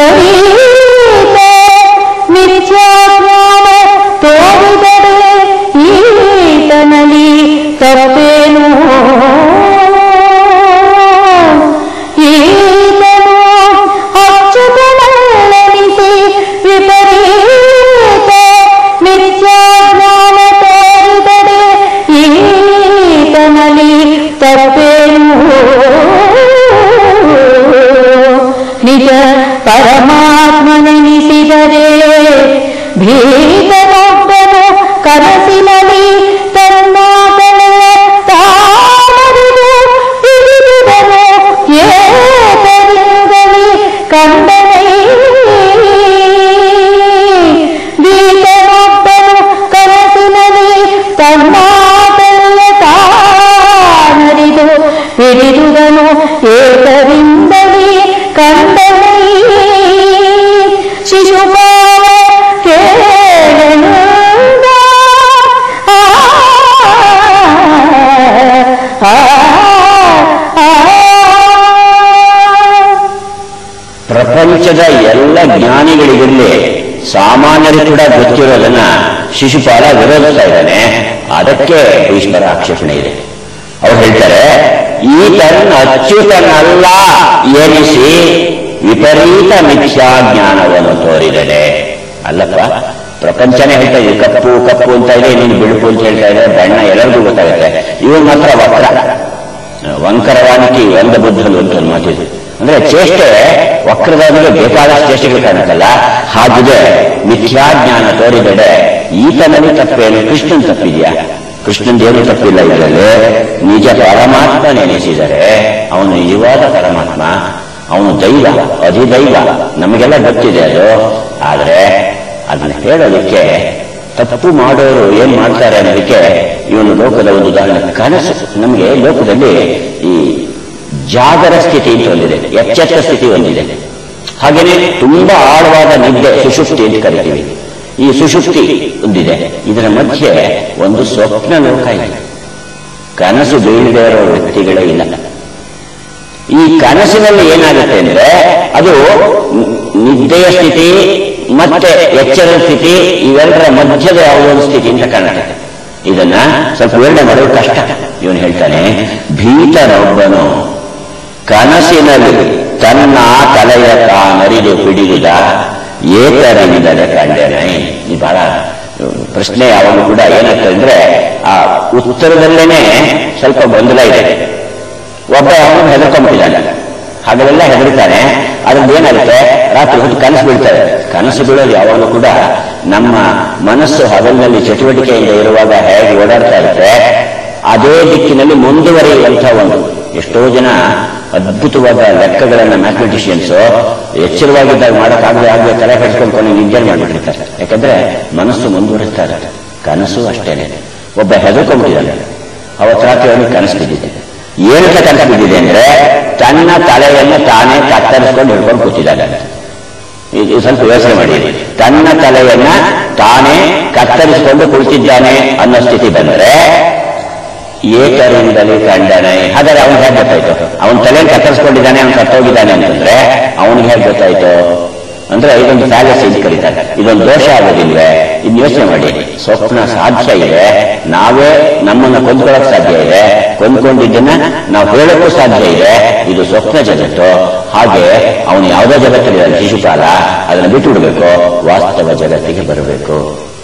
ವಿಪರೀತ ಮಿಥ್ಯಾಜ್ಞಾನ ತೋರಿದರೆ ಈತನಲ್ಲಿ ತಪ್ಪೇನು ಈತನು ಅಚ್ಚುತನಲ್ಲನಿಸಿ ವಿಪರೀತ ಮಿಥ್ಯಾಜ್ಞಾನ ತೋರಿದರೆ ಈತನಲ್ಲಿ ತಪ್ಪೇನು ನಿಜ ಪರಮಾತ್ಮನೆನಿಸಿದರೆ ಭೀತನೊಬ್ಬನು ಕನಸಿನಲ್ಲಿ ತನ್ನ ತಲೆಯ ತಾಮರಿದು ಹಿಡಿದುದನು ಏತರಿಂದಲೇ ಕಂಡನೇ ಭೀತನೊಬ್ಬನು ಕನಸಿನಲ್ಲಿ ತನ್ನ ತಲೆಯ ತಾಮರಿದು ಹಿಡಿದುದನು ಏತರಿಂದಲೇ ಕಂಡನೇ ಶಿಶುಪಾಲ ಕೇಳನುಂದ ಆ ಆ, ಆ, ಆ. ಪ್ರಪಂಚದ ಎಲ್ಲ ಜ್ಞಾನಿಗಳಿಗಿರಲಿ ಸಾಮಾನ್ಯರು ಕೂಡ ಗೊತ್ತಿರೋದನ್ನ ಶಿಶುಪಾಲ ವಿರೋಧಿಸ್ತಾ ಇದ್ದಾನೆ ಅದಕ್ಕೆ ಭೀಷ್ಮರ ಆಕ್ಷೇಪಣೆ ಇದೆ ಅವ್ರು ಹೇಳ್ತಾರೆ ಈತನ್ ಅಚ್ಯುತನಲ್ಲ ಎನಿಸಿ ವಿಪರೀತ ಮಿಥ್ಯಾ ಜ್ಞಾನವನ್ನು ತೋರಿದಡೆ ಅಲ್ಲಪ್ಪ ಪ್ರಪಂಚನೇ ಹೇಳ್ತಾ ಇದೆ ಕಪ್ಪು ಕಪ್ಪು ಅಂತ ಇದೆ ನೀನು ಬಿಳುಪು ಅಂತ ಹೇಳ್ತಾ ಇದೆ ಬಣ್ಣ ಎಲ್ಲರಿಗೂ ಗೊತ್ತಾಗುತ್ತೆ ಇವನ್ ಮಾತ್ರ ವಕ್ರ ವಂಕರವಾನಿಕೆ ವಂದ ಬುದ್ಧನು ಅಂತ ಒಂದು ಮಾತಿದೆ ಅಂದ್ರೆ ಚೇಷ್ಟೆ ವಕ್ರದಾದ್ರೆ ಬೇಕಾದಷ್ಟು ಚೇಷ್ಟೆಗಳು ಕಾಣುತ್ತಲ್ಲ ಹಾಗಿದೆ ಮಿಥ್ಯಾಜ್ಞಾನ ತೋರಿದಡೆ ಈತನಲ್ಲಿ ತಪ್ಪೇನು ಕೃಷ್ಣನ್ ತಪ್ಪಿದ್ಯಾ ಕೃಷ್ಣಂದೇನು ತಪ್ಪಿಲ್ಲ ಇದರಲ್ಲಿ ನಿಜ ಪರಮಾತ್ಮ ನೆನೆಸಿದರೆ ಅವನು ನಿಜವಾದ ಪರಮಾತ್ಮ ಅವನು ದೈವ ಅಧಿದೈವ ನಮಗೆಲ್ಲ ಗೊತ್ತಿದೆ ಅದು ಆದ್ರೆ ಅದನ್ನ ಹೇಳೋದಕ್ಕೆ ತಪ್ಪು ಮಾಡೋರು ಏನ್ ಮಾಡ್ತಾರೆ ಅನ್ನೋದಕ್ಕೆ ಇವನು ಲೋಕದ ಒಂದು ಉದಾಹರಣೆ ಕನಸು ನಮಗೆ ಲೋಕದಲ್ಲಿ ಈ ಜಾಗರ ಸ್ಥಿತಿ ಅಂತ ಒಂದಿದೆ ಎಚ್ಚೆತ್ತ ಸ್ಥಿತಿ ಒಂದಿದೆ ಹಾಗೇನೆ ತುಂಬಾ ಆಳವಾದ ನಿದ್ದೆ ಸುಷುಪ್ತಿ ಅಂತ ಕರಿತೀವಿ ಈ ಸುಷುಪ್ತಿ ಒಂದಿದೆ ಇದರ ಮಧ್ಯೆ ಒಂದು ಸ್ವಪ್ನ ಲೋಕ ಇದೆ ಕನಸು ಬೀಳದೇ ಇರೋ ವ್ಯಕ್ತಿಗಳೇ ಇಲ್ಲ ಈ ಕನಸಿನಲ್ಲಿ ಏನಾಗುತ್ತೆ ಅಂದ್ರೆ ಅದು ನಿ- ನಿದ್ದೆಯ ಸ್ಥಿತಿ ಮತ್ತೆ ಎಚ್ಚರದ ಸ್ಥಿತಿ ಇವೆರಡರ ಮಧ್ಯದ ಯಾವುದೋ ಒಂದು ಸ್ಥಿತಿ ಅಂತ ಕಾಣುತ್ತೆ ಇದನ್ನ ಸ್ವಲ್ಪ ವಿವರಣೆ ಮಾಡೋದು ಕಷ್ಟ ಇವನು ಹೇಳ್ತಾನೆ ಭೀತನೊಬ್ಬನು ಕನಸಿನಲ್ಲಿ ತನ್ನ ತಲೆಯ ತಾನರಿದು ಹಿಡಿದುದ ಏತರಿಂದಲೇ ಕಂಡೇನೆ ಈ ಬಹಳ ಪ್ರಶ್ನೆ ಯಾವಾಗಲೂ ಕೂಡ ಏನಾಗ್ತದೆ ಅಂದ್ರೆ ಆ ಉತ್ತರದಲ್ಲೇನೆ ಸ್ವಲ್ಪ ಗೊಂದಲ ಇದೆ ಒಬ್ಬ ಅವನು ಹೆದರ್ಕೊಂಡ್ಬಿಟ್ಟಿದ್ದಾನೆ ಹಾಗೆಲ್ಲ ಹೆದರ್ತಾನೆ ಅದ್ರಲ್ಲಿ ಏನಾಗುತ್ತೆ ರಾತ್ರಿ ಹೊತ್ತು ಕನಸು ಬೀಳ್ತಾರೆ ಕನಸು ಬೀಳೋದು ಯಾವಾಗಲೂ ಕೂಡ ನಮ್ಮ ಮನಸ್ಸು ಹಗಲಿನಲ್ಲಿ ಚಟುವಟಿಕೆಯಿಂದ ಇರುವಾಗ ಹೇಗೆ ಓಡಾಡ್ತಾ ಇರುತ್ತೆ ಅದೇ ದಿಕ್ಕಿನಲ್ಲಿ ಮುಂದುವರಿಯುವಂತಹ ಒಂದು ಎಷ್ಟೋ ಜನ ಅದ್ಭುತವಾದ ಲೆಕ್ಕಗಳನ್ನ ಮ್ಯಾಥಮೆಟಿಷಿಯನ್ಸ್ ಎಚ್ಚರವಾಗಿದ್ದಾಗ ಮಾಡೋಕ್ಕಾಗದೆ ಆಗದೆ ತಲೆ ಕಟ್ಕೊಂಡು ನಿದ್ದೆ ಮಾಡಿಬಿಟ್ಟಿರ್ತಾರೆ ಯಾಕಂದ್ರೆ ಮನಸ್ಸು ಮುಂದುವರಿಸ್ತಾ ಇದ್ದಾರೆ ಕನಸು ಅಷ್ಟೇನೆ ಒಬ್ಬ ಹೆದರ್ಕೊಂಡ್ಬಿಟ್ಟಿದ್ದಾನೆ ಅವತ್ತು ರಾತ್ರಿ ಅವನಿಗೆ ಕನಸು ಬಿದ್ದಿದೆ ಏನಕ್ಕೆ ಕನಸು ಬಿದ್ದಿದೆ ಅಂದ್ರೆ ತನ್ನ ತಲೆಯನ್ನು ತಾನೇ ಕತ್ತರಿಸ್ಕೊಂಡು ಹಿಡ್ಕೊಂಡು ಕೂತಿದ್ದಾನೆ ಇದು ಸ್ವಲ್ಪ ಯೋಚನೆ ಮಾಡಿ ತನ್ನ ತಲೆಯನ್ನ ತಾನೇ ಕತ್ತರಿಸಿಕೊಂಡು ಕುಳಿತಿದ್ದಾನೆ ಅನ್ನೋ ಸ್ಥಿತಿ ಬಂದ್ರೆ ಏಕರಿಂದಲೇ ಕಂಡನೆ ಹಾಗಾದ್ರೆ ಅವನಿಗೆ ಹೇಗೆ ಗೊತ್ತಾಯ್ತು ಅವನ ತಲೆಯನ್ನು ಕತ್ತರಿಸ್ಕೊಂಡಿದ್ದಾನೆ ಅವನು ಸತ್ತೋಗಿದ್ದಾನೆ ಅಂತಂದ್ರೆ ಅವನಿಗೆ ಹೇಗೆ ಗೊತ್ತಾಯ್ತು ಅಂದ್ರೆ ಇದೊಂದು ಪ್ಯಾಲೇಸ್ ಅಂತ ಕರೀತಾರೆ ಇದೊಂದು ದೋಷ ಆಗೋದಿಲ್ವೇ ಇನ್ನು ಯೋಚನೆ ಮಾಡಿ ಸ್ವಪ್ನ ಸಾಧ್ಯ ಇದೆ ನಾವೇ ನಮ್ಮನ್ನ ಕೊಂದ್ಕೊಳ್ಳೋಕೆ ಸಾಧ್ಯ ಇದೆ ಕೊಂದ್ಕೊಂಡಿದ್ದನ್ನ ನಾವು ಹೇಳಕ್ಕೂ ಸಾಧ್ಯ ಇದೆ ಇದು ಸ್ವಪ್ನ ಜಗತ್ತು ಹಾಗೆ ಅವನು ಯಾವುದೋ ಜಗತ್ತಿನ ಶಿಶುಪಾಲ ಅದನ್ನು ಬಿಟ್ಟು ಬಿಡಬೇಕು ವಾಸ್ತವ ಜಗತ್ತಿಗೆ ಬರಬೇಕು